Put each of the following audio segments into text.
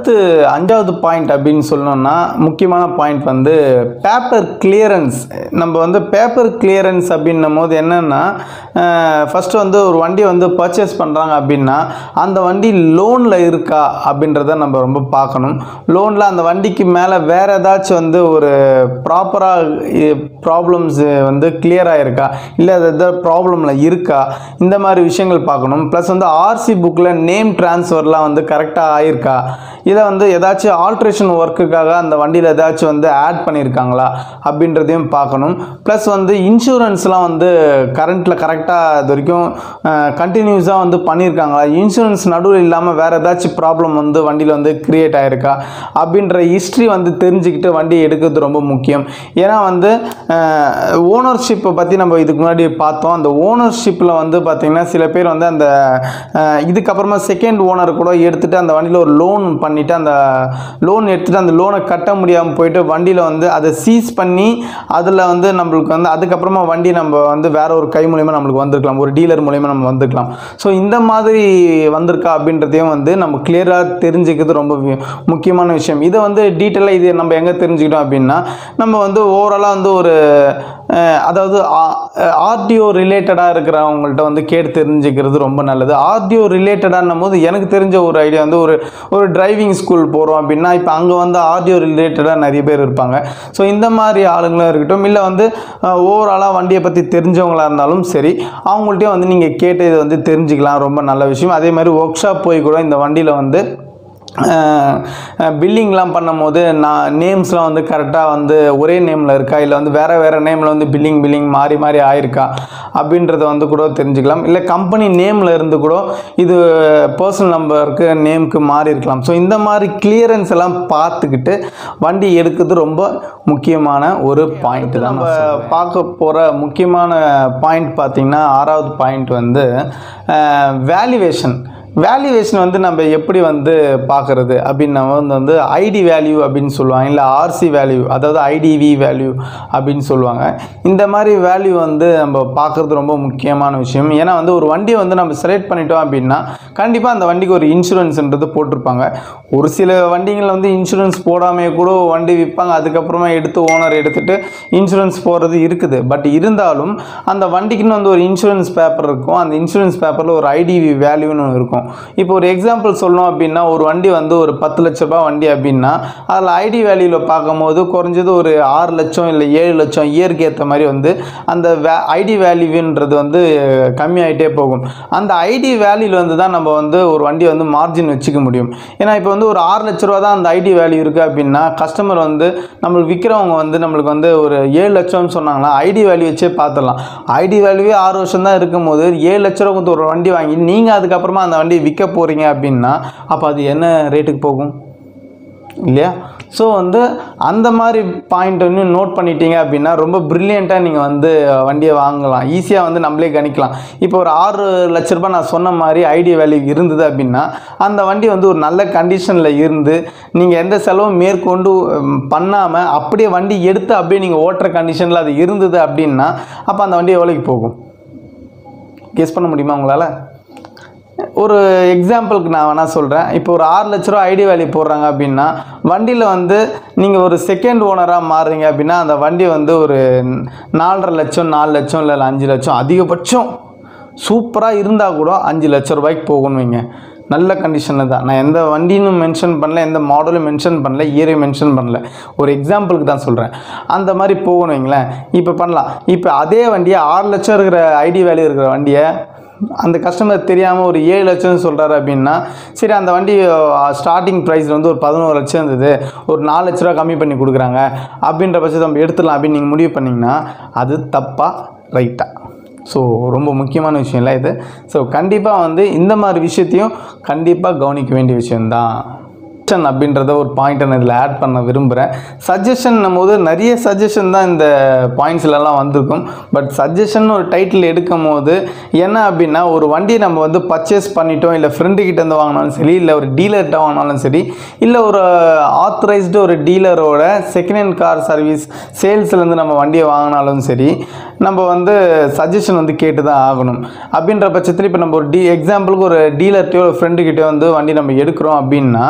அடுத்து அஞ்சாவது பாயிண்ட் அப்படின்னு சொல்லணும்னா முக்கியமான பாயிண்ட் வந்து பேப்பர் கிளியரன்ஸ் நம்ம வந்து பேப்பர் கிளியரன்ஸ் அப்படின்னும் போது என்னென்னா ஃபஸ்ட்டு வந்து ஒரு வண்டி வந்து பர்ச்சேஸ் பண்ணுறாங்க அப்படின்னா அந்த வண்டி லோனில் இருக்கா அப்படின்றத நம்ம ரொம்ப பார்க்கணும் லோனில் அந்த வண்டிக்கு மேலே வேறு ஏதாச்சும் வந்து ஒரு ப்ராப்பராக ப்ராப்ளம்ஸ் வந்து கிளியர் ஆகிருக்கா இல்லை அது எதாவது ப்ராப்ளமில் இருக்கா இந்த மாதிரி விஷயங்கள் பார்க்கணும் ப்ளஸ் வந்து ஆர்சி புக்கில் நேம் ட்ரான்ஸ்ஃபர்லாம் வந்து கரெக்டாக ஆயிருக்கா இதை வந்து ஏதாச்சும் ஆல்ட்ரேஷன் ஒர்க்குக்காக அந்த வண்டியில் ஏதாச்சும் வந்து ஆட் பண்ணியிருக்காங்களா அப்படின்றதையும் பார்க்கணும் ப்ளஸ் வந்து இன்சூரன்ஸ்லாம் வந்து கரண்ட்டில் கரெக்டாக இது வரைக்கும் கண்டினியூஸாக வந்து பண்ணியிருக்காங்களா இன்சூரன்ஸ் நடுவில் இல்லாமல் வேறு ஏதாச்சும் ப்ராப்ளம் வந்து வண்டியில் வந்து கிரியேட் ஆயிருக்கா அப்படின்ற ஹிஸ்ட்ரி வந்து தெரிஞ்சுக்கிட்டு வண்டி எடுக்கிறது ரொம்ப முக்கியம் ஏன்னா வந்து ஓனர்ஷிப்பை பற்றி நம்ம இதுக்கு முன்னாடி பார்த்தோம் அந்த ஓனர்ஷிப்பில் வந்து பார்த்திங்கன்னா சில பேர் வந்து அந்த அஹ், இதுக்கப்புறமா செகண்ட் ஓனர் கூட எடுத்துகிட்டு அந்த வண்டியில் ஒரு லோன் பண்ணிவிட்டு அந்த லோன் எடுத்துகிட்டு அந்த லோனை கட்ட முடியாமல் போயிட்டு வண்டியில் வந்து அதை சீஸ் பண்ணி அதில் வந்து நம்மளுக்கு வந்து அதுக்கப்புறமா வண்டி நம்ம வந்து வேற ஒரு கை மூலியமாக நம்மளுக்கு வந்திருக்கலாம் ஒரு டீலர் மூலியமாக நம்ம வந்துருக்கலாம் ஸோ இந்த மாதிரி வந்திருக்கா அப்படின்றதையும் வந்து நம்ம கிளியராக தெரிஞ்சுக்கிறது ரொம்ப வி- முக்கியமான விஷயம் இதை வந்து டீட்டெயிலாக இது நம்ம எங்கே தெரிஞ்சுக்கிட்டோம் அப்படின்னா நம்ம வந்து ஓவராலாக வந்து ஒரு அஹ், அதாவது ஆர்டிஓ ரிலேட்டடாக இருக்கிறவங்கள்ட்ட வந்து கேட்டு தெரிஞ்சுக்கிறது ரொம்ப நல்லது ஆர்டிஓ ரிலேட்டடான்னும் போது எனக்கு தெரிஞ்ச ஒரு ஐடியா வந்து ஒரு ஒரு டிரைவிங் ஸ்கூல் போகிறோம் அப்படின்னா இப்போ அங்கே வந்து ஆர்டிஓ ரிலேட்டடாக நிறைய பேர் இருப்பாங்க ஸோ இந்த மாதிரி ஆளுங்களும் இருக்கட்டும் இல்லை வந்து ஓவராலாக வண்டியை பற்றி தெரிஞ்சவங்களா இருந்தாலும் சரி அவங்கள்ட்டையும் வந்து நீங்கள் கேட்டு இதை வந்து தெரிஞ்சுக்கலாம் ரொம்ப நல்ல விஷயம் அதே மாதிரி ஒர்க் ஷாப் போய் கூட இந்த வண்டியில் வந்து பில்லிங்லாம் பண்ணும்போது நான் நேம்ஸ்லாம் வந்து கரெக்டாக வந்து ஒரே நேமில் இருக்கா இல்லை வந்து வேறு வேறு நேமில் வந்து பில்லிங் பில்லிங் மாறி மாறி ஆயிருக்கா அப்படின்றத வந்து கூட தெரிஞ்சுக்கலாம் இல்லை கம்பெனி நேமில் இருந்து கூட இது பர்சனல் நம்பருக்கு நேமுக்கு மாறி இருக்கலாம் ஸோ இந்த மாதிரி கிளியரன்ஸ் எல்லாம் பார்த்துக்கிட்டு வண்டி எடுக்கிறது ரொம்ப முக்கியமான ஒரு பாயிண்ட் தான் நம்ம பார்க்க போகிற முக்கியமான பாயிண்ட் பார்த்திங்கன்னா ஆறாவது பாயிண்ட் வந்து வேல்யூவேஷன் வேல்யூவேஷன் வந்து நம்ம எப்படி வந்து பார்க்குறது அப்படின்னு நம்ம வந்து வந்து ஐடி வேல்யூ அப்படின்னு சொல்லுவாங்க இல்லை ஆர்சி வேல்யூ அதாவது ஐடிவி வேல்யூ அப்படின்னு சொல்லுவாங்க இந்த மாதிரி வேல்யூ வந்து நம்ம பார்க்குறது ரொம்ப முக்கியமான விஷயம் ஏன்னா வந்து ஒரு வண்டியை வந்து நம்ம செலக்ட் பண்ணிட்டோம் அப்படின்னா கண்டிப்பாக அந்த வண்டிக்கு ஒரு இன்சூரன்ஸ்ன்றது போட்டிருப்பாங்க ஒரு சில வண்டிகளில் வந்து இன்சூரன்ஸ் போடாமையே கூட வண்டி விற்பாங்க அதுக்கப்புறமா எடுத்து ஓனர் எடுத்துகிட்டு இன்சூரன்ஸ் போகிறது இருக்குது பட் இருந்தாலும் அந்த வண்டிக்குன்னு வந்து ஒரு இன்சூரன்ஸ் பேப்பர் இருக்கும் அந்த இன்சூரன்ஸ் பேப்பரில் ஒரு ஐடிவி வேல்யூன்னு ஒன்று இருக்கும் இப்போ ஒரு எக்ஸாம்பிள் சொல்லணும் அப்படின்னா ஒரு வண்டி வந்து ஒரு பத்து லட்ச ரூபாய் வண்டி அப்படின்னா அதில் ஐடி வேல்யூவில் பார்க்கும்போது குறைஞ்சது ஒரு ஆறு லட்சம் இல்லை ஏழு லட்சம் இயருக்கு ஏற்ற மாதிரி வந்து அந்த வே ஐடி வேல்யூன்றது வந்து கம்மியாயிட்டே போகும் அந்த ஐடி வேல்யூவில் வந்து தான் நம்ம வந்து ஒரு வண்டியை வந்து மார்ஜின் வச்சுக்க முடியும் ஏன்னா இப்போ வந்து ஒரு ஆறு லட்ச ரூபா தான் அந்த ஐடி வேல்யூ இருக்குது அப்படின்னா கஸ்டமர் வந்து நம்மளுக்கு விற்கிறவங்க வந்து நம்மளுக்கு வந்து ஒரு ஏழு லட்சம்னு சொன்னாங்கன்னா ஐடி வேல்யூ வச்சே பார்த்துடலாம் ஐடி வேல்யூவே ஆறு வருஷம் தான் இருக்கும்போது ஏழு லட்ச ரூபா கொடுத்து ஒரு வண்டி வாங்கி நீங்கள் அதுக்கப்புறமா அந்த வண்டி விற்க போகிறீங்க அப்படின்னா அப்போ அது என்ன ரேட்டுக்கு போகும் இல்லையா ஸோ வந்து அந்த மாதிரி பாயிண்ட் வந்து நோட் பண்ணிட்டீங்க அப்படின்னா ரொம்ப ப்ரில்லியண்ட்டாக நீங்கள் வந்து வண்டியை வாங்கலாம் ஈஸியாக வந்து நம்மளே கணிக்கலாம் இப்போ ஒரு ஆறு லட்ச ரூபாய் நான் சொன்ன மாதிரி ஐடி வேல்யூ இருந்தது அப்படின்னா அந்த வண்டி வந்து ஒரு நல்ல கண்டிஷனில் இருந்து நீங்கள் எந்த செலவும் மேற்கொண்டு பண்ணாமல் அப்படியே வண்டி எடுத்து அப்படியே நீங்கள் ஓட்டுற கண்டிஷனில் அது இருந்தது அப்படின்னா அப்போ அந்த வண்டி எவ்வளோக்கு போகும் கெஸ் பண்ண முடியுமா உங்களால் ஒரு எக்ஸாம்பிளுக்கு நான் வேணால் சொல்கிறேன் இப்போ ஒரு ஆறு லட்ச ரூபா ஐடி வேல்யூ போடுறாங்க அப்படின்னா வண்டியில் வந்து நீங்கள் ஒரு செகண்ட் ஓனராக மாறுறீங்க அப்படின்னா அந்த வண்டி வந்து ஒரு நாலரை லட்சம் நாலு லட்சம் இல்லை அஞ்சு லட்சம் அதிகபட்சம் சூப்பராக இருந்தால் கூட அஞ்சு லட்ச ரூபாய்க்கு போகணும் வைங்க நல்ல கண்டிஷனில் தான் நான் எந்த வண்டின்னு மென்ஷன் பண்ணல எந்த மாடலும் மென்ஷன் பண்ணல இயரையும் மென்ஷன் பண்ணல ஒரு எக்ஸாம்பிளுக்கு தான் சொல்கிறேன் அந்த மாதிரி போகணும் வைங்களேன் இப்போ பண்ணலாம் இப்போ அதே வண்டியை ஆறு லட்சம் இருக்கிற ஐடி வேல்யூ இருக்கிற வண்டியை அந்த கஸ்டமர் தெரியாமல் ஒரு ஏழு லட்சம்னு சொல்கிறாரு அப்படின்னா சரி அந்த வண்டி ஸ்டார்டிங் ப்ரைஸ் வந்து ஒரு பதினோரு லட்சம் இருந்தது ஒரு நாலு லட்ச ரூபா கம்மி பண்ணி கொடுக்குறாங்க அப்படின்ற பட்சத்தை நம்ம எடுத்துடலாம் அப்படின்னு நீங்கள் முடிவு பண்ணிங்கன்னா அது தப்பா ரைட்டா ஸோ ரொம்ப முக்கியமான விஷயம் இல்லை இது ஸோ கண்டிப்பாக வந்து இந்த மாதிரி விஷயத்தையும் கண்டிப்பாக கவனிக்க வேண்டிய விஷயம்தான் சஜஷன் அப்படின்றத ஒரு பாயிண்ட்டை நான் இதில் ஆட் பண்ண விரும்புகிறேன் சஜஷன் போது நிறைய சஜஷன் தான் இந்த பாயிண்ட்ஸ்லலாம் வந்திருக்கும் பட் சஜஷன் ஒரு டைட்டில் எடுக்கும் போது என்ன அப்படின்னா ஒரு வண்டியை நம்ம வந்து பர்ச்சேஸ் பண்ணிட்டோம் இல்லை ஃப்ரெண்டு கிட்ட இருந்து வாங்கினாலும் சரி இல்லை ஒரு டீலர்கிட்ட வாங்கினாலும் சரி இல்லை ஒரு ஆத்தரைஸ்டு ஒரு டீலரோட செகண்ட் ஹேண்ட் கார் சர்வீஸ் சேல்ஸ்லேருந்து நம்ம வண்டியை வாங்கினாலும் சரி நம்ம வந்து சஜஷன் வந்து கேட்டு தான் ஆகணும் அப்படின்ற பட்சத்தில் இப்போ நம்ம ஒரு டி எக்ஸாம்பிளுக்கு ஒரு டீலர்கிட்டயோ ஒரு ஃப்ரெண்டுக்கிட்டயோ வந்து வண்டி நம்ம எடுக்கிறோம் அப்படின்னா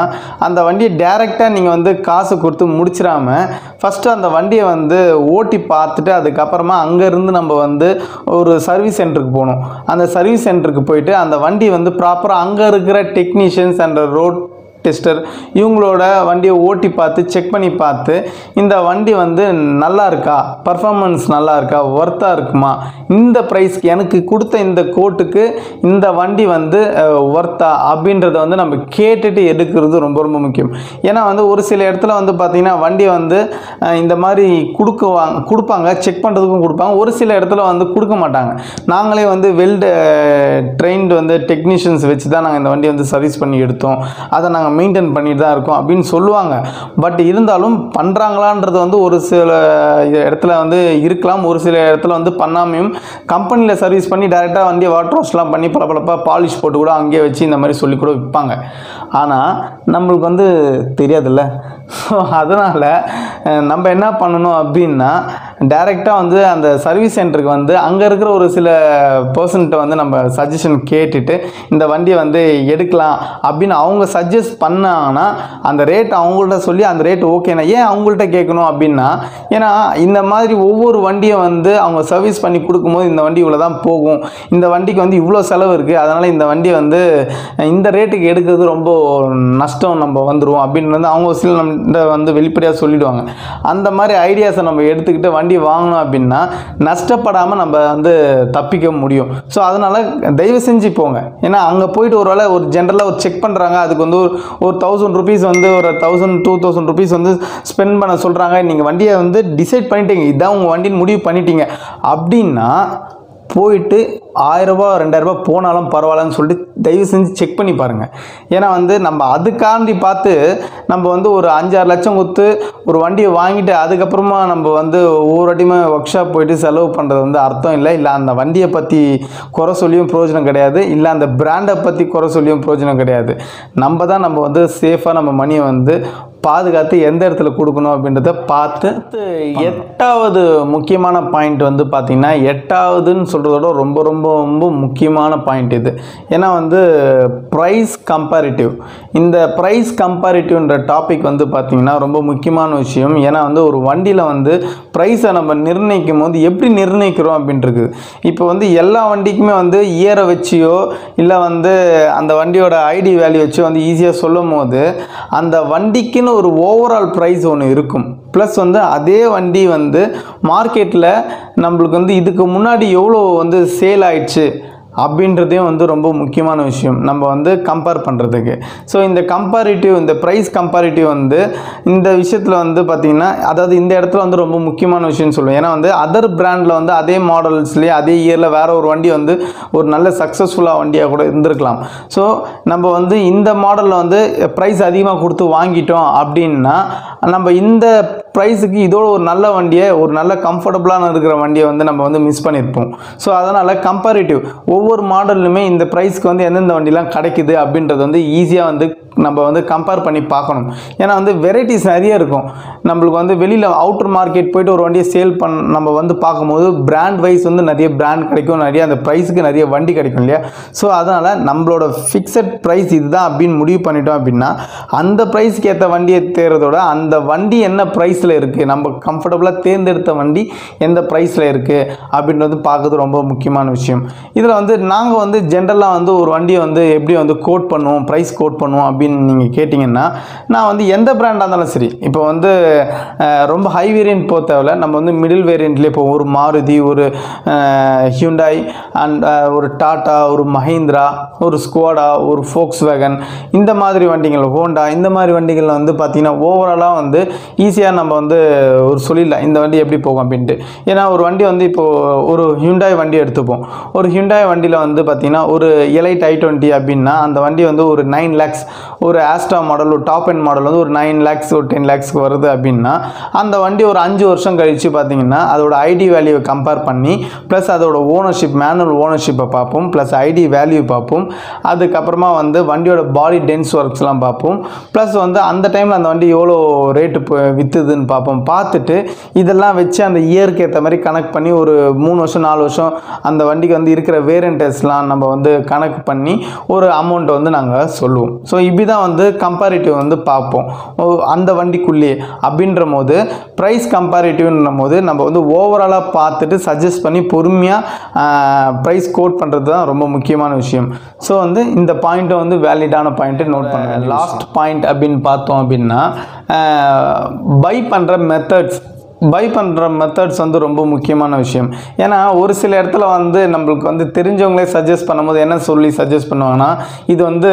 அந்த வண்டியை டேரெக்டாக நீங்கள் வந்து காசு கொடுத்து முடிச்சிடாம ஃபஸ்ட்டு அந்த வண்டியை வந்து ஓட்டி பார்த்துட்டு அதுக்கப்புறமா அங்கேருந்து நம்ம வந்து ஒரு சர்வீஸ் சென்டருக்கு போகணும் அந்த சர்வீஸ் சென்டருக்கு போயிட்டு அந்த வண்டி வந்து ப்ராப்பராக அங்கே இருக்கிற டெக்னீஷியன்ஸ் அண்ட் ரோட் டெஸ்டர் இவங்களோட வண்டியை ஓட்டி பார்த்து செக் பண்ணி பார்த்து இந்த வண்டி வந்து நல்லா இருக்கா பர்ஃபார்மன்ஸ் நல்லா இருக்கா ஒர்த்தாக இருக்குமா இந்த ப்ரைஸ்க்கு எனக்கு கொடுத்த இந்த கோட்டுக்கு இந்த வண்டி வந்து ஒர்த்தா அப்படின்றத வந்து நம்ம கேட்டுட்டு எடுக்கிறது ரொம்ப ரொம்ப முக்கியம் ஏன்னா வந்து ஒரு சில இடத்துல வந்து பார்த்திங்கன்னா வண்டியை வந்து அஹ், இந்த மாதிரி கொடுக்குவாங்க கொடுப்பாங்க செக் பண்ணுறதுக்கும் கொடுப்பாங்க ஒரு சில இடத்துல வந்து கொடுக்க மாட்டாங்க நாங்களே வந்து வெல்டு ட்ரெயின்டு வந்து டெக்னீஷியன்ஸ் வச்சு தான் நாங்கள் இந்த வண்டியை வந்து சர்வீஸ் பண்ணி எடுத்தோம் அதை நாங்கள் மெயின்டைன் பண்ணிட்டு தான் இருக்கோம் அப்படின்னு சொல்லுவாங்க பட் இருந்தாலும் பண்ணுறாங்களான்றது வந்து ஒரு சில இடத்துல வந்து இருக்கலாம் ஒரு சில இடத்துல வந்து பண்ணாமையும் கம்பெனியில் சர்வீஸ் பண்ணி டேரெக்டாக வண்டியை வாட்டர் வாஷ்லாம் பண்ணி பளபளப்பாக பாலிஷ் போட்டு கூட அங்கேயே வச்சு இந்த மாதிரி சொல்லி கூட விற்பாங்க ஆனால் நம்மளுக்கு வந்து தெரியாதுல்ல ஸோ அதனால் நம்ம என்ன பண்ணணும் அப்படின்னா டைரெக்டாக வந்து அந்த சர்வீஸ் சென்டருக்கு வந்து அங்கே இருக்கிற ஒரு சில பர்சன்ட்ட வந்து நம்ம சஜஷன் கேட்டுட்டு இந்த வண்டியை வந்து எடுக்கலாம் அப்படின்னு அவங்க சஜஸ்ட் பண்ணாங்கன்னா அந்த ரேட் அவங்கள்ட்ட சொல்லி அந்த ரேட் ஓகேண்ணா ஏன் அவங்கள்ட்ட கேட்கணும் அப்படின்னா ஏன்னா இந்த மாதிரி ஒவ்வொரு வண்டியை வந்து அவங்க சர்வீஸ் பண்ணி கொடுக்கும்போது இந்த வண்டி இவ்வளோ தான் போகும் இந்த வண்டிக்கு வந்து இவ்வளோ செலவு இருக்குது அதனால் இந்த வண்டியை வந்து இந்த ரேட்டுக்கு எடுக்கிறது ரொம்ப நஷ்டம் நம்ம வந்துடுவோம் அப்படின்னு வந்து அவங்க சில நம்மகிட்ட வந்து வெளிப்படையாக சொல்லிடுவாங்க அந்த மாதிரி ஐடியாஸை நம்ம எடுத்துக்கிட்டு வண்டி வாங்கணும் அப்படின்னா நஷ்டப்படாமல் நம்ம வந்து தப்பிக்க முடியும் ஸோ அதனால் தயவு செஞ்சு போங்க ஏன்னா அங்கே போயிட்டு ஒரு வேளை ஒரு ஜென்ரலாக ஒரு செக் பண்ணுறாங்க அதுக்கு வந்து ஒரு ஒரு தௌசண்ட் ருபீஸ் வந்து ஒரு தௌசண்ட் டூ தௌசண்ட் ருபீஸ் வந்து ஸ்பெண்ட் பண்ண சொல்கிறாங்க நீங்கள் வண்டியை வந்து டிசைட் பண்ணிட்டீங்க இதான் உங்கள் வண்டின்னு முடிவு பண்ணிட்டீங்க அப்படின்னா போயிட்டு ஆயிரரூபா ரெண்டாயிரரூபா போனாலும் பரவாயில்லன்னு சொல்லிட்டு தயவு செஞ்சு செக் பண்ணி பாருங்கள் ஏன்னா வந்து நம்ம அதுக்காண்டி பார்த்து நம்ம வந்து ஒரு அஞ்சாறு லட்சம் கொடுத்து ஒரு வண்டியை வாங்கிட்டு அதுக்கப்புறமா நம்ம வந்து ஒவ்வொரு வாட்டியுமே ஒர்க் ஷாப் போயிட்டு செலவு பண்ணுறது வந்து அர்த்தம் இல்லை இல்லை அந்த வண்டியை பற்றி குறை சொல்லியும் பிரயோஜனம் கிடையாது இல்லை அந்த பிராண்டை பற்றி குறை சொல்லியும் பிரயோஜனம் கிடையாது நம்ம தான் நம்ம வந்து சேஃபாக நம்ம மணியை வந்து பாதுகாத்து எந்த இடத்துல கொடுக்கணும் அப்படின்றத பார்த்து அடுத்து எட்டாவது முக்கியமான பாயிண்ட் வந்து பார்த்திங்கன்னா எட்டாவதுன்னு சொல்கிறதோட ரொம்ப ரொம்ப ரொம்ப முக்கியமான பாயிண்ட் இது ஏன்னா வந்து ப்ரைஸ் கம்பேரிட்டிவ் இந்த ப்ரைஸ் கம்பேரிட்டிவ்ன்ற டாபிக் வந்து பார்த்திங்கன்னா ரொம்ப முக்கியமான விஷயம் ஏன்னா வந்து ஒரு வண்டியில் வந்து ப்ரைஸை நம்ம நிர்ணயிக்கும் போது எப்படி நிர்ணயிக்கிறோம் அப்படின்றது இப்போ வந்து எல்லா வண்டிக்குமே வந்து இயரை வச்சியோ இல்லை வந்து அந்த வண்டியோட ஐடி வேல்யூ வச்சு வந்து ஈஸியாக சொல்லும் போது அந்த வண்டிக்குன்னு ஒரு ஓவரால் ப்ரைஸ் ஒன்று இருக்கும் ப்ளஸ் வந்து அதே வண்டி வந்து மார்க்கெட்டில் நம்மளுக்கு வந்து இதுக்கு முன்னாடி எவ்வளோ வந்து சேல் ஆயிடுச்சு அப்படின்றதையும் வந்து ரொம்ப முக்கியமான விஷயம் நம்ம வந்து கம்பேர் பண்ணுறதுக்கு ஸோ இந்த கம்பேரிட்டிவ் இந்த ப்ரைஸ் கம்பேரிட்டிவ் வந்து இந்த விஷயத்தில் வந்து பார்த்திங்கன்னா அதாவது இந்த இடத்துல வந்து ரொம்ப முக்கியமான விஷயம்னு சொல்லுவேன் ஏன்னா வந்து அதர் பிராண்டில் வந்து அதே மாடல்ஸ்லேயே அதே இயரில் வேற ஒரு வண்டி வந்து ஒரு நல்ல சக்ஸஸ்ஃபுல்லாக வண்டியாக கூட இருந்திருக்கலாம் ஸோ நம்ம வந்து இந்த மாடலில் வந்து ப்ரைஸ் அதிகமாக கொடுத்து வாங்கிட்டோம் அப்படின்னா நம்ம இந்த ப்ரைஸுக்கு இதோட ஒரு நல்ல வண்டியை ஒரு நல்ல கம்ஃபர்டபுளான இருக்கிற வண்டியை வந்து நம்ம வந்து மிஸ் பண்ணியிருப்போம் ஸோ அதனால் கம்பேரிட்டிவ் ஒவ்வொரு மாடல்லுமே இந்த ப்ரைஸ்க்கு வந்து எந்தெந்த வண்டிலாம் கிடைக்குது அப்படின்றது வந்து ஈஸியாக வந்து நம்ம வந்து கம்பேர் பண்ணி பார்க்கணும் ஏன்னா வந்து வெரைட்டிஸ் நிறைய இருக்கும் நம்மளுக்கு வந்து வெளியில் அவுட்டர் மார்க்கெட் போயிட்டு ஒரு வண்டியை சேல் பண் நம்ம வந்து பார்க்கும்போது பிராண்ட் வைஸ் வந்து நிறைய பிராண்ட் கிடைக்கும் நிறைய அந்த ப்ரைஸுக்கு நிறைய வண்டி கிடைக்கும் இல்லையா ஸோ அதனால் நம்மளோட ஃபிக்ஸட் ப்ரைஸ் இதுதான் அப்படின்னு முடிவு பண்ணிட்டோம் அப்படின்னா அந்த ப்ரைஸ்க்கு ஏற்ற வண்டியை தேர்றதோட அந்த வண்டி என்ன ப்ரைஸில் இருக்குது நம்ம கம்ஃபர்டபுளாக தேர்ந்தெடுத்த வண்டி எந்த ப்ரைஸில் இருக்குது அப்படின்றது பார்க்கறது ரொம்ப முக்கியமான விஷயம் இதில் வந்து நாங்கள் வந்து ஜென்ரலாக வந்து ஒரு வண்டியை வந்து எப்படி வந்து கோட் பண்ணுவோம் ப்ரைஸ் கோட் பண்ணுவோம் அப்படின்னு நீங்கள் கேட்டிங்கன்னா நான் வந்து எந்த பிராண்டாக இருந்தாலும் சரி இப்போ வந்து அஹ், ரொம்ப ஹை வேரியன்ட் போக தேவையில்ல நம்ம வந்து மிடில் வேரியண்ட்லேயே இப்போ ஒரு மாருதி ஒரு ஹியூண்டாய் அண்ட் ஒரு டாட்டா ஒரு மஹிந்திரா ஒரு ஸ்கோடா ஒரு ஃபோக்ஸ் வேகன் இந்த மாதிரி வண்டிகள் ஹோண்டா இந்த மாதிரி வண்டிகள் வந்து பார்த்திங்கன்னா ஓவராலாக வந்து ஈஸியாக நம்ம வந்து ஒரு சொல்லிடலாம் இந்த வண்டி எப்படி போகும் அப்படின்ட்டு ஏன்னா ஒரு வண்டி வந்து இப்போது ஒரு ஹியூண்டாய் வண்டி எடுத்துப்போம் ஒரு ஹியூண்டாய் வண்டியில் வந்து பார்த்திங்கன்னா ஒரு எலைட் ஐ டுவெண்ட்டி அப்படின்னா அந்த வண்டி வந்து ஒரு நைன் லேக்ஸ் ஒரு ஆஸ்டா மாடல் ஒரு டாப் எண்ட் மாடல் வந்து ஒரு நைன் லேக்ஸ் ஒரு டென் லேக்ஸ்க்கு வருது அப்படின்னா அந்த வண்டி ஒரு அஞ்சு வருஷம் கழித்து பார்த்தீங்கன்னா அதோட ஐடி வேல்யூவை கம்பேர் பண்ணி ப்ளஸ் அதோட ஓனர்ஷிப் மேனுவல் ஓனர்ஷிப்பை பார்ப்போம் ப்ளஸ் ஐடி வேல்யூ பார்ப்போம் அதுக்கப்புறமா வந்து வண்டியோட பாடி டென்ஸ் ஒர்க்ஸ்லாம் பார்ப்போம் ப்ளஸ் வந்து அந்த டைமில் அந்த வண்டி எவ்வளோ ரேட்டு விற்றுதுன்னு பார்ப்போம் பார்த்துட்டு இதெல்லாம் வச்சு அந்த இயருக்கு ஏற்ற மாதிரி கனெக்ட் பண்ணி ஒரு மூணு வருஷம் நாலு வருஷம் அந்த வண்டிக்கு வந்து இருக்கிற வேரியன்டர்ஸ்லாம் நம்ம வந்து கணக்கு பண்ணி ஒரு அமௌண்ட்டை வந்து நாங்கள் சொல்லுவோம் ஸோ இப்படி தான் வந்து கம்பேரிட்டிவ் வந்து பார்ப்போம் ஓ, அந்த வண்டிக்குள்ளேயே அப்படின்ற போது ப்ரைஸ் கம்பேரிட்டிவ்ன்ற போது நம்ம வந்து ஓவராலாக பார்த்துட்டு சஜஸ்ட் பண்ணி பொறுமையாக ப்ரைஸ் கோட் பண்ணுறது தான் ரொம்ப முக்கியமான விஷயம் ஸோ வந்து இந்த பாயிண்ட்டை வந்து வேலிடான பாயிண்ட்டு நோட் பண்ணுங்க லாஸ்ட் பாயிண்ட் அப்படின்னு பார்த்தோம் அப்படின்னா பை பண்ணுற மெத்தட்ஸ் பை பண்ணுற மெத்தட்ஸ் வந்து ரொம்ப முக்கியமான விஷயம் ஏன்னா ஒரு சில இடத்துல வந்து நம்மளுக்கு வந்து தெரிஞ்சவங்களே சஜஸ்ட் பண்ணும்போது என்ன சொல்லி சஜஸ்ட் பண்ணுவாங்கன்னா இது வந்து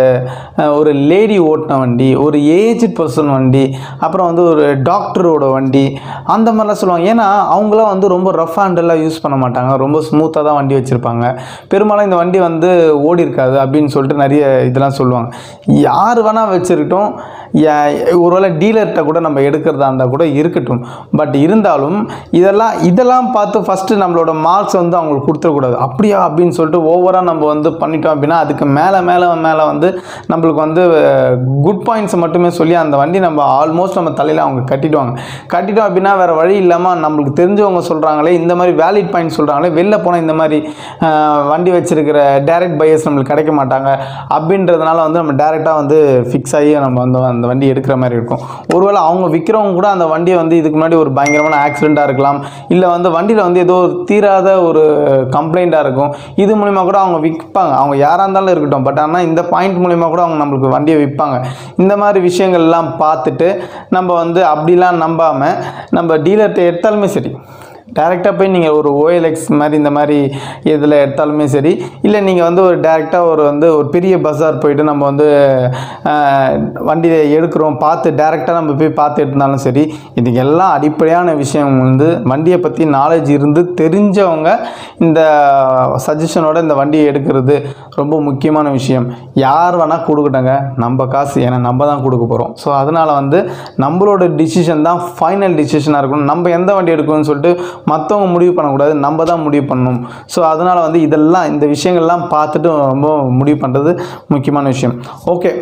அஹ், ஒரு லேடி ஓட்டின வண்டி ஒரு ஏஜ் பர்சன் வண்டி அப்புறம் வந்து ஒரு டாக்டரோட வண்டி அந்த மாதிரிலாம் சொல்லுவாங்க ஏன்னா அவங்களாம் வந்து ரொம்ப ரஃப் ஹேண்டெல்லாம் யூஸ் பண்ண மாட்டாங்க ரொம்ப ஸ்மூத்தாக தான் வண்டி வச்சுருப்பாங்க பெரும்பாலும் இந்த வண்டி வந்து ஓடி இருக்காது அப்படின்னு சொல்லிட்டு நிறைய இதெல்லாம் சொல்லுவாங்க யார் வேணால் வச்சுருக்கட்டும் ஒருவேளை டீலர்கிட்ட கூட நம்ம எடுக்கிறதா இருந்தால் கூட இருக்கட்டும் பட் இருந்தாலும் இதெல்லாம் இதெல்லாம் பார்த்து ஃபஸ்ட்டு நம்மளோட மார்க்ஸ் வந்து அவங்களுக்கு கொடுத்துடக்கூடாது அப்படியா அப்படின்னு சொல்லிட்டு ஓவராக நம்ம வந்து பண்ணிட்டோம் அப்படின்னா அதுக்கு மேலே மேலே மேலே வந்து நம்மளுக்கு வந்து குட் பாயிண்ட்ஸ் மட்டுமே சொல்லி அந்த வண்டி நம்ம ஆல்மோஸ்ட் நம்ம தலையில் அவங்க கட்டிடுவாங்க கட்டிட்டோம் அப்படின்னா வேறு வழி இல்லாமல் நம்மளுக்கு தெரிஞ்சவங்க சொல்கிறாங்களே இந்த மாதிரி வேலிட் பாயிண்ட் சொல்கிறாங்களே வெளில போனால் இந்த மாதிரி அஹ், வண்டி வச்சிருக்கிற டைரக்ட் பையர்ஸ் நம்மளுக்கு கிடைக்க மாட்டாங்க அப்படின்றதுனால வந்து நம்ம டேரெக்டாக வந்து ஃபிக்ஸ் ஆகி நம்ம வந்து அந்த வண்டி எடுக்கிற மாதிரி இருக்கும் ஒருவேளை அவங்க விற்கிறவங்க கூட அந்த வண்டியை வந்து இதுக்கு முன்னாடி ஒரு பயங்கரமான ஆக்சிடெண்ட்டாக இருக்கலாம் இல்லை வந்து வண்டியில் வந்து ஏதோ ஒரு தீராத ஒரு கம்ப்ளைண்ட்டாக இருக்கும் இது மூலிமா கூட அவங்க விற்பாங்க அவங்க யாராக இருந்தாலும் இருக்கட்டும் பட் ஆனால் இந்த பாயிண்ட் மூலிமா கூட அவங்க நம்மளுக்கு வண்டியை விற்பாங்க இந்த மாதிரி விஷயங்கள்லாம் பார்த்துட்டு நம்ம வந்து அப்படிலாம் நம்பாமல் நம்ம டீலர்கிட்ட எடுத்தாலுமே சரி டேரெக்டாக போய் நீங்கள் ஒரு ஓஎல்எக்ஸ் மாதிரி இந்த மாதிரி இதில் எடுத்தாலுமே சரி இல்லை நீங்கள் வந்து ஒரு டேரெக்டாக ஒரு வந்து ஒரு பெரிய பஸார் போயிட்டு நம்ம வந்து ஆஹ், வண்டியை எடுக்கிறோம் பார்த்து டேரெக்டாக நம்ம போய் பார்த்து எடுத்தாலும் சரி இதுக்கு எல்லாம் அடிப்படையான விஷயம் வந்து வண்டியை பற்றி நாலேஜ் இருந்து தெரிஞ்சவங்க இந்த சஜஷனோட இந்த வண்டியை எடுக்கிறது ரொம்ப முக்கியமான விஷயம் யார் வேணால் கொடுக்கட்டங்க நம்ம காசு ஏன்னா நம்ம தான் கொடுக்க போகிறோம் ஸோ அதனால் வந்து நம்மளோட டிசிஷன் தான் ஃபைனல் டிசிஷனாக இருக்கணும் நம்ம எந்த வண்டி எடுக்கணும்னு சொல்லிட்டு மற்றவங்க முடிவு பண்ணக்கூடாது நம்ம தான் முடிவு பண்ணணும் ஸோ அதனால் வந்து இதெல்லாம் இந்த விஷயங்கள்லாம் பார்த்துட்டு ரொம்ப முடிவு பண்ணுறது முக்கியமான விஷயம் ஓகே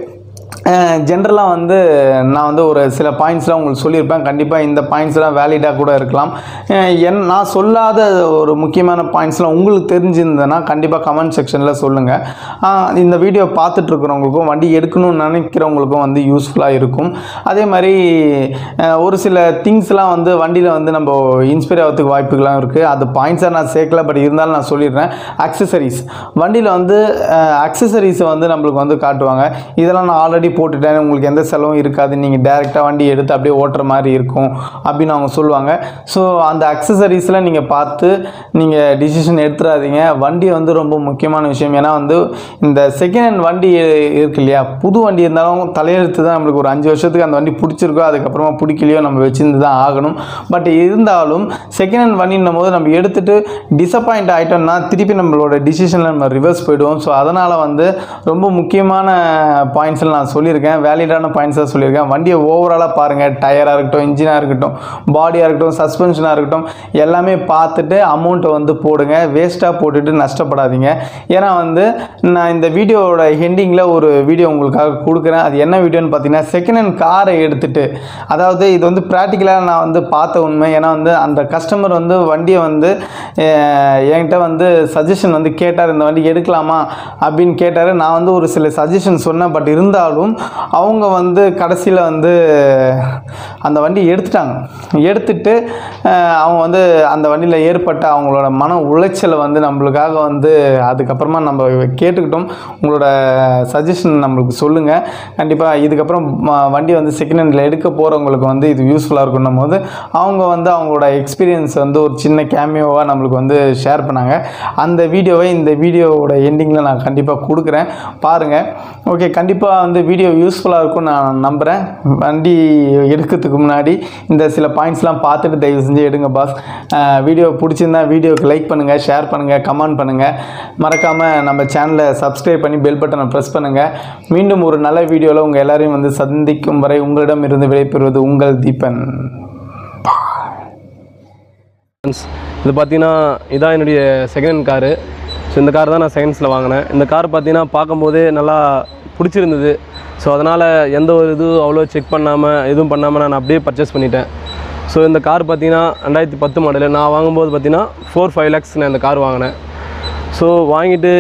ஜென்ரலாக வந்து நான் வந்து ஒரு சில பாயிண்ட்ஸ்லாம் உங்களுக்கு சொல்லியிருப்பேன் கண்டிப்பாக இந்த பாயிண்ட்ஸ்லாம் வேலிடாக கூட இருக்கலாம் அஹ் என் நான் சொல்லாத ஒரு முக்கியமான பாயிண்ட்ஸ்லாம் உங்களுக்கு தெரிஞ்சிருந்ததுன்னா கண்டிப்பாக கமெண்ட் செக்ஷனில் சொல்லுங்கள் இந்த வீடியோ பார்த்துட்டு இருக்கிறவங்களுக்கும் வண்டி எடுக்கணும்னு நினைக்கிறவங்களுக்கும் வந்து யூஸ்ஃபுல்லாக இருக்கும் அதே மாதிரி அஹ் ஒரு சில திங்ஸ்லாம் வந்து வண்டியில் வந்து நம்ம இன்ஸ்பைர் ஆகிறதுக்கு வாய்ப்புகள்லாம் இருக்குது அது பாயிண்ட்ஸாக நான் சேர்க்கல பட் இருந்தாலும் நான் சொல்லிடுறேன் அக்சசரிஸ் வண்டியில் வந்து அக்சசரிஸை வந்து நம்மளுக்கு வந்து காட்டுவாங்க இதெல்லாம் நான் ஆல்ரெடி போட்டுட்டேன் உங்களுக்கு எந்த செலவும் இருக்காது நீங்கள் டேரெக்டாக வண்டி எடுத்து அப்படியே ஓட்டுற மாதிரி இருக்கும் அப்படின்னு அவங்க சொல்லுவாங்க ஸோ அந்த அக்சசரிஸில் நீங்கள் பார்த்து நீங்கள் டிசிஷன் எடுத்துடாதீங்க வண்டி வந்து ரொம்ப முக்கியமான விஷயம் ஏன்னா வந்து இந்த செகண்ட் ஹேண்ட் வண்டி இருக்கு இல்லையா புது வண்டி இருந்தாலும் தலையெழுத்து தான் நம்மளுக்கு ஒரு அஞ்சு வருஷத்துக்கு அந்த வண்டி பிடிச்சிருக்கோ அதுக்கப்புறமா பிடிக்கலையோ நம்ம வச்சிருந்து தான் ஆகணும் பட் இருந்தாலும் செகண்ட் ஹேண்ட் வண்டின்னும் போது நம்ம எடுத்துட்டு டிசப்பாயிண்ட் ஆகிட்டோம்னா திருப்பி நம்மளோட டிசிஷனில் நம்ம ரிவர்ஸ் போயிடுவோம் ஸோ அதனால் வந்து ரொம்ப முக்கியமான பாயிண்ட்ஸில் நான் சொல்லியிருக்கேன் வேலிடான பாயிண்ட்ஸாக சொல்லியிருக்கேன் வண்டியை ஓவராலாக பாருங்கள் டயராக இருக்கட்டும் இன்ஜினாக இருக்கட்டும் பாடியாக இருக்கட்டும் சஸ்பென்ஷனாக இருக்கட்டும் எல்லாமே பார்த்துட்டு அமௌண்ட்டை வந்து போடுங்க வேஸ்ட்டாக போட்டுட்டு நஷ்டப்படாதீங்க ஏன்னா வந்து நான் இந்த வீடியோவோட ஹெண்டிங்கில் ஒரு வீடியோ உங்களுக்காக கொடுக்குறேன் அது என்ன வீடியோன்னு பார்த்தீங்கன்னா செகண்ட் ஹேண்ட் காரை எடுத்துட்டு அதாவது இது வந்து ப்ராக்டிக்கலாக நான் வந்து பார்த்த உண்மை ஏன்னா வந்து அந்த கஸ்டமர் வந்து வண்டியை வந்து அஹ், என்கிட்ட வந்து சஜஷன் வந்து கேட்டார் இந்த வண்டி எடுக்கலாமா அப்படின்னு கேட்டார் நான் வந்து ஒரு சில சஜஷன் சொன்னேன் பட் இருந்தாலும் அவங்க வந்து கடைசியில் வந்து அந்த வண்டி எடுத்துட்டாங்க எடுத்துட்டு அஹ், அவங்க வந்து அந்த வண்டியில் ஏற்பட்ட அவங்களோட மன உளைச்சலை வந்து நம்மளுக்காக வந்து அதுக்கப்புறமா நம்ம கேட்டுக்கிட்டோம் உங்களோட சஜஷன் நம்மளுக்கு சொல்லுங்கள் கண்டிப்பாக இதுக்கப்புறம் ம- வண்டி வந்து செகண்ட் ஹேண்டில் எடுக்க போகிறவங்களுக்கு வந்து இது யூஸ்ஃபுல்லாக இருக்குன்னும் போது அவங்க வந்து அவங்களோட எக்ஸ்பீரியன்ஸ் வந்து ஒரு சின்ன கேமியோவாக நம்மளுக்கு வந்து ஷேர் பண்ணாங்க அந்த வீடியோவை இந்த வீடியோவோட எண்டிங்கில் நான் கண்டிப்பாக கொடுக்குறேன் பாருங்கள் ஓகே கண்டிப்பாக வந்து வீடியோ யூஸ்ஃபுல்லாக இருக்கும்னு நான் நம்புகிறேன் வண்டி எடுக்கிறதுக்கு முன்னாடி இந்த சில பாயிண்ட்ஸ்லாம் பார்த்துட்டு தயவு செஞ்சு எடுங்க பாஸ் வீடியோ பிடிச்சிருந்தா வீடியோக்கு லைக் பண்ணுங்கள் ஷேர் பண்ணுங்கள் கமெண்ட் பண்ணுங்கள் மறக்காமல் நம்ம சேனலை சப்ஸ்கிரைப் பண்ணி பெல் பட்டனை ப்ரெஸ் பண்ணுங்கள் மீண்டும் ஒரு நல்ல வீடியோவில் உங்கள் எல்லாரையும் வந்து சந்திக்கும் வரை உங்களிடம் இருந்து விடைபெறுவது உங்கள் தீபன் ஃப்ரெண்ட்ஸ் இது பார்த்தீங்கன்னா இதான் என்னுடைய செகண்ட் ஹேண்ட் காரு ஸோ இந்த கார் தான் நான் செகண்ட்ஸில் வாங்கினேன் இந்த கார் பார்த்தீங்கன்னா பார்க்கும்போதே நல்லா பிடிச்சிருந்தது ஸோ அதனால் எந்த ஒரு இதுவும் அவ்வளோ செக் பண்ணாமல் எதுவும் பண்ணாமல் நான் அப்படியே பர்ச்சேஸ் பண்ணிட்டேன் ஸோ இந்த கார் பார்த்தீங்கன்னா ரெண்டாயிரத்தி பத்து மாடலு நான் வாங்கும்போது பார்த்தீங்கன்னா ஃபோர் ஃபைவ் லேக்ஸ் நான் இந்த கார் வாங்கினேன் ஸோ வாங்கிட்டு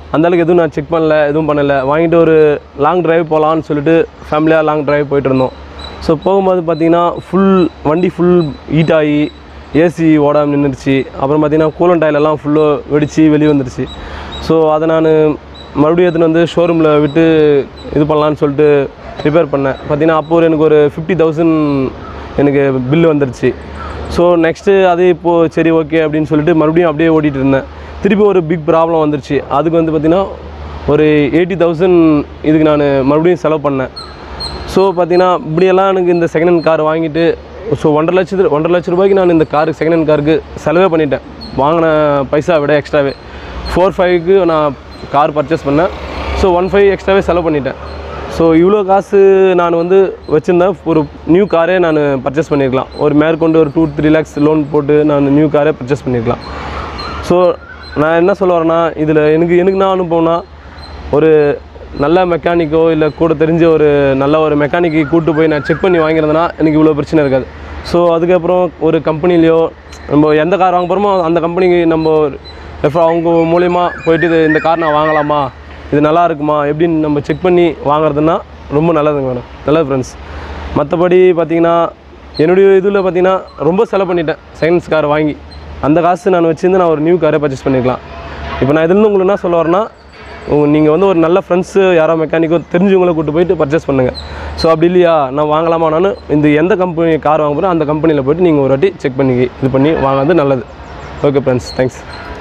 அந்தளவுக்கு எதுவும் நான் செக் பண்ணல எதுவும் பண்ணல வாங்கிட்டு ஒரு லாங் டிரைவ் போகலான்னு சொல்லிட்டு ஃபேமிலியாக லாங் டிரைவ் போயிட்டு இருந்தோம் ஸோ போகும்போது பார்த்தீங்கன்னா ஃபுல் வண்டி ஃபுல் ஹீட் ஆகி ஏசி ஓடாமல் நின்றுச்சு அப்புறம் பார்த்தீங்கன்னா கூலண்ட் எல்லாம் ஃபுல்லாக வெடித்து வெளியே வந்துருச்சு ஸோ அதை நான் மறுபடியும் எடுத்துன்னு வந்து ஷோரூமில் விட்டு இது பண்ணலான்னு சொல்லிட்டு ரிப்பேர் பண்ணேன் பார்த்தீங்கன்னா அப்போ ஒரு எனக்கு ஒரு ஃபிஃப்டி தௌசண்ட் எனக்கு பில்லு வந்துருச்சு ஸோ நெக்ஸ்ட்டு அது இப்போது சரி ஓகே அப்படின்னு சொல்லிட்டு மறுபடியும் அப்படியே ஓட்டிகிட்டு இருந்தேன் திருப்பி ஒரு பிக் ப்ராப்ளம் வந்துருச்சு அதுக்கு வந்து பார்த்திங்கன்னா ஒரு எயிட்டி தௌசண்ட் இதுக்கு நான் மறுபடியும் செலவு பண்ணேன் ஸோ பார்த்தீங்கன்னா இப்படியெல்லாம் எனக்கு இந்த செகண்ட் ஹேண்ட் கார் வாங்கிட்டு ஸோ ஒன்றரை லட்சத்து ஒன்றரை லட்ச ரூபாய்க்கு நான் இந்த காருக்கு செகண்ட் ஹேண்ட் காருக்கு செலவே பண்ணிட்டேன் வாங்கின பைசா விட எக்ஸ்ட்ராவே ஃபோர் ஃபைவ்க்கு நான் கார் பர்ச்சேஸ் பண்ணேன் ஸோ ஒன் ஃபைவ் எக்ஸ்ட்ராவே செலவு பண்ணிட்டேன் ஸோ இவ்வளோ காசு நான் வந்து வச்சுருந்தேன் ஒரு நியூ காரே நான் பர்ச்சேஸ் பண்ணியிருக்கலாம் ஒரு மேற்கொண்டு ஒரு டூ த்ரீ லேக்ஸ் லோன் போட்டு நான் நியூ காரே பர்ச்சேஸ் பண்ணியிருக்கலாம் ஸோ நான் என்ன சொல்ல வரேன்னா இதில் எனக்கு எனக்கு நான் அனுபவம்னா ஒரு நல்ல மெக்கானிக்கோ இல்லை கூட தெரிஞ்ச ஒரு நல்ல ஒரு மெக்கானிக்கு கூட்டு போய் நான் செக் பண்ணி வாங்கியிருந்தேன்னா எனக்கு இவ்வளோ பிரச்சனை இருக்காது ஸோ அதுக்கப்புறம் ஒரு கம்பெனிலேயோ நம்ம எந்த கார் வாங்க போகிறோமோ அந்த கம்பெனிக்கு நம்ம ரெஃபர் அவங்க மூலயமா போயிட்டு இது இந்த கார் நான் வாங்கலாமா இது நல்லா இருக்குமா எப்படின்னு நம்ம செக் பண்ணி வாங்குறதுன்னா ரொம்ப நல்லதுங்க மேடம் நல்லது ஃப்ரெண்ட்ஸ் மற்றபடி பார்த்தீங்கன்னா என்னுடைய இதில் பார்த்தீங்கன்னா ரொம்ப செலவு பண்ணிட்டேன் செகண்ட்ஸ் கார் வாங்கி அந்த காசு நான் வச்சிருந்து நான் ஒரு நியூ காரே பர்ச்சேஸ் பண்ணிக்கலாம் இப்போ நான் இதுலேருந்து உங்களுக்கு என்ன சொல்ல வரேன்னா நீங்கள் வந்து ஒரு நல்ல ஃப்ரெண்ட்ஸு யாரோ மெக்கானிக்கோ தெரிஞ்சவங்கள கூட்டு போயிட்டு பர்ச்சேஸ் பண்ணுங்கள் ஸோ அப்படி இல்லையா நான் வாங்கலாமா நான் இந்த எந்த கம்பெனி கார் வாங்க போகிறேன் அந்த கம்பெனியில் போயிட்டு நீங்கள் ஒரு வாட்டி செக் பண்ணி இது பண்ணி வாங்குறது நல்லது ஓகே ஃப்ரெண்ட்ஸ் தேங்க்ஸ்